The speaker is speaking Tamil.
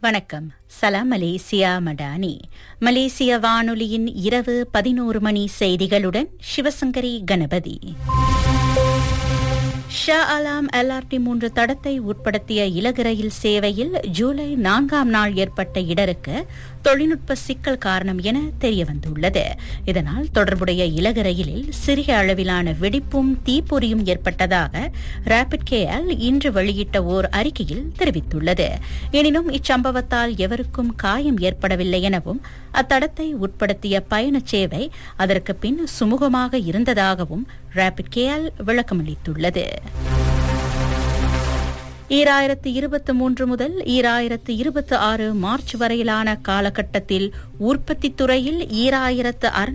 வணக்கம் சலாம் மலேசியா மடானி மலேசிய வானொலியின் இரவு பதினோரு மணி செய்திகளுடன் Sivasankari Ganapathi Shah Alam LRT மூன்று தடத்தை உட்படுத்திய இலகு ரயில் சேவையில் ஜூலை நான்காம் நாள் ஏற்பட்ட இடருக்கு தொழில்நுட்ப சிக்கல் காரணம் என தெரியவந்துள்ளது இதனால் தொடர்புடைய இலகு ரயிலில் சிறிய அளவிலான வெடிப்பும் தீப்பொறியும் ஏற்பட்டதாக ரேபிட் கேஎல் இன்று வெளியிட்ட ஓர் அறிக்கையில் தெரிவித்துள்ளது எனினும் இச்சம்பவத்தால் எவருக்கும் காயம் ஏற்படவில்லை எனவும் அத்தடத்தை உட்படுத்திய பயணச் சேவை அதற்கு பின் சுமூகமாக இருந்ததாகவும் ரேபிட் கேஎல் விளக்கமளித்துள்ளது ஈராயிரத்து இருபத்தி மூன்று முதல் ஈராயிரத்து இருபத்தி ஆறு மார்ச் வரையிலான காலகட்டத்தில் உற்பத்தி துறையில் ஈராயிரத்து